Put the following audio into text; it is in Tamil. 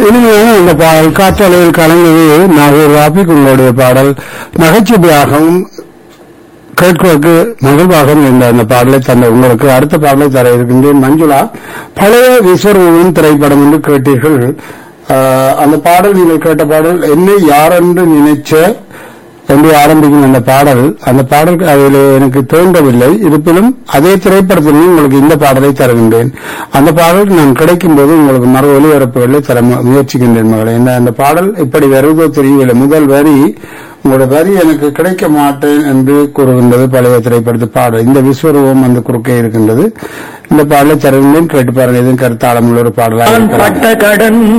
இனிமையான அந்த பாடல் காற்றலையில் கலந்தது நாகூர் ராபிக் உங்களுடைய பாடல் நகைச்சுவையாகவும் கேட்பதற்கு மகிழ்வாகவும் இருந்த அந்த பாடலை தந்த உங்களுக்கு அடுத்த பாடலை தர இருக்கின்றேன் மஞ்சுளா பழைய விஸ்வரூபம் திரைப்படம் என்று கேட்டீர்கள் ஆஹ், அந்த பாடல் நீங்கள் கேட்ட பாடல் என்னை யாரென்று நினைச்ச என்று ஆரம்பிக்கும் அந்த பாடல் அந்த பாடல் அதில் எனக்கு தோன்றவில்லை இருப்பினும் அதே திரைப்படத்தில் உங்களுக்கு இந்த பாடலை தருகின்றேன் அந்த பாடல் நான் கிடைக்கும் போது உங்களுக்கு மறு ஒலிபரப்புகளை தர மு- முயற்சிக்கின்றேன் மகளே என்ன அந்த பாடல் இப்படி வருவதோ தெரியவில்லை முதல் வரி உங்களோட வரி எனக்கு கிடைக்க மாட்டேன் என்று கூறுகின்றது பழைய திரைப்படத்து பாடல் இந்த விஸ்வரூபம் அந்த குறுக்கே இருக்கின்றது இந்த பாடலை தருகின்றேன் கேட்டு பாருங்க எதுவும் கருத்தாளமுள்ள ஒரு பாடலாக நான் இருக்கலாம் பட்ட கடன்